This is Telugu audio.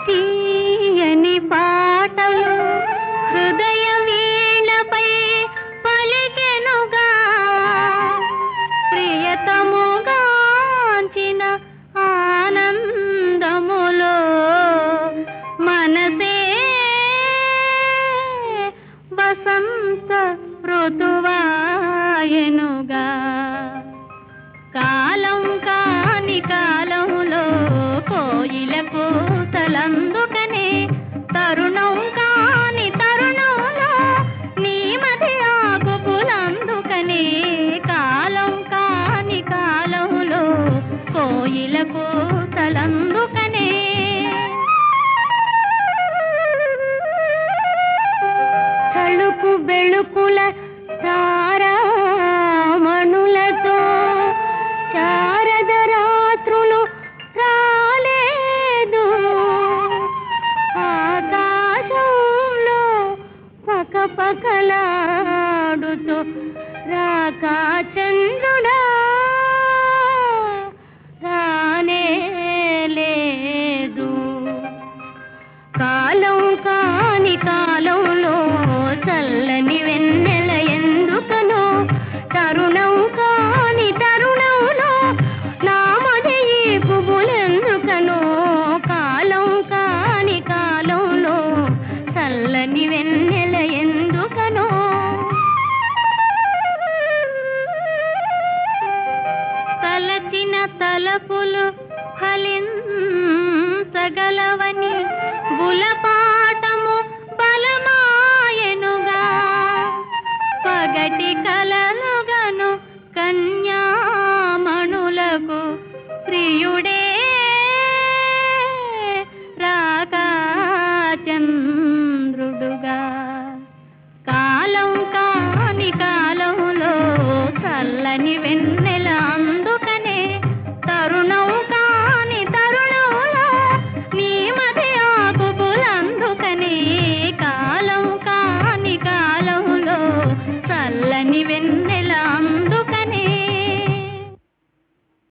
తీయని పాటలు హృదయ వీణపై పలికెనుగా ప్రియతముగాంచిన ఆనందములో మనసే వసంత ఋతువాయనుగా కాలం కాని కాలంలో కోయిల కూతలందుకనే తరుణం కాని తరుణంలో నీ మది ఆకుపులందుకనే కాలం కాని కాలంలో కోయిల కూతలందుకనే తళుకు బెళుకుల తారామణులతో శారద రాత్రులు రాలేదు ఆకాశంలో పక పకలాడుతూ రాకా చంద్రుడా రానే లేదు కాలం కాని కాలంలో చల్లని వెన్నెల ఎందుకనో తరుణం కాని తరుణంలో నామదయి పువ్వులెందుకనో కాలం కాని కాలంలో చల్లని వెన్నెల ఎందుకనో తలచిన తలపులు ఫలించగలవని గులపాటము బలమాయనుగా పగటి కల